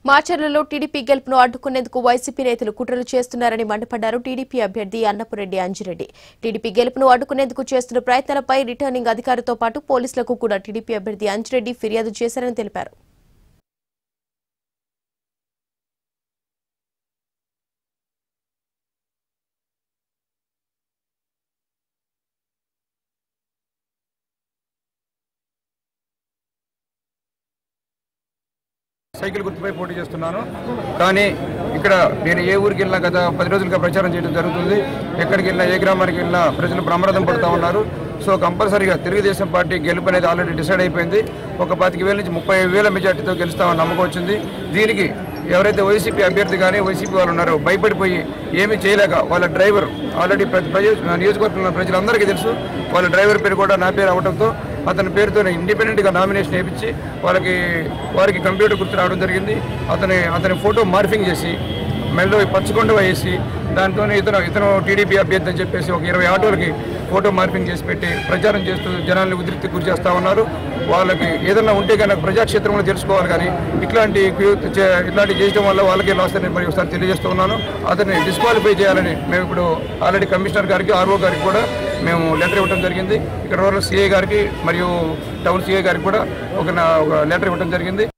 మాచర్లలో TDP గెలుపును అడ్డుకునేందుకు YCP నేతలు కుట్రలు చేస్తున్నారని మండిపడ్డారు టీడీపీ అభ్యర్థి అన్నపురెడ్డి అంజిరెడ్డి టీడీపీ గెలుపును అడ్డుకునేందుకు చేస్తున్న ప్రయత్నాలపై రిటర్నింగ్ అధికారితో పాటు పోలీసులకు కూడా టీడీపీ అభ్యర్థి అంజిరెడ్డి ఫిర్యాదు చేశారని తెలిపారు సైకిల్ గుర్తుపై పోటీ చేస్తున్నాను కానీ ఇక్కడ నేను ఏ ఊరికి వెళ్ళినా గత పది రోజులుగా ప్రచారం చేయడం జరుగుతుంది ఎక్కడికి వెళ్ళినా ఏ గ్రామానికి వెళ్ళినా ప్రజలు ప్రమాదం పడుతూ ఉన్నారు సో కంపల్సరీగా తెలుగుదేశం పార్టీ గెలుపు అనేది ఆల్రెడీ డిసైడ్ అయిపోయింది ఒక పాతిక వేల నుంచి ముప్పై వేల మెజార్టీతో గెలుస్తామని నమ్మకం వచ్చింది దీనికి ఎవరైతే వైసీపీ అభ్యర్థి కానీ వైసీపీ వాళ్ళు ఉన్నారో భయపడిపోయి ఏమీ చేయలేక వాళ్ళ డ్రైవర్ ఆల్రెడీ ప్రతి ప్రజ నియోజకవర్గంలో ప్రజలందరికీ తెలుసు వాళ్ళ డ్రైవర్ పేరు కూడా నా పేరు అవడంతో అతని పేరుతో ఇండిపెండెంట్గా నామినేషన్ వేయించి వాళ్ళకి వారికి కంప్యూటర్ గుర్తు రావడం జరిగింది అతని అతని ఫోటో మార్ఫింగ్ చేసి మెల్లో పచ్చకొండ వేసి దాంతో ఇతను ఇతను టీడీపీ అభ్యర్థి అని చెప్పేసి ఒక ఇరవై ఆటోలకి ఫోటో మార్పింగ్ చేసి పెట్టి ప్రచారం చేస్తూ జనాల్ని ఉద్రిక్తి గురి చేస్తూ ఉన్నారు వాళ్ళకి ఏదన్నా ఉంటే కనుక ప్రజాక్షేత్రంలో తెలుసుకోవాలి కానీ ఇట్లాంటి క్యూ- చే- ఇట్లాంటి చేయడం వల్ల వాళ్ళకి లాస్ అని మరి ఒకసారి తెలియజేస్తూ ఉన్నాను అతన్ని డిస్క్వాలిఫై చేయాలని మేము ఇప్పుడు ఆల్రెడీ కమిషనర్ గారికి ఆర్ఓ గారికి కూడా మేము లెటర్ ఇవ్వడం జరిగింది ఇక్కడ రూరల్ సిఐ గారికి మరియు టౌన్ సిఐ గారికి కూడా ఒక నా- ఒక లెటర్ ఇవ్వడం జరిగింది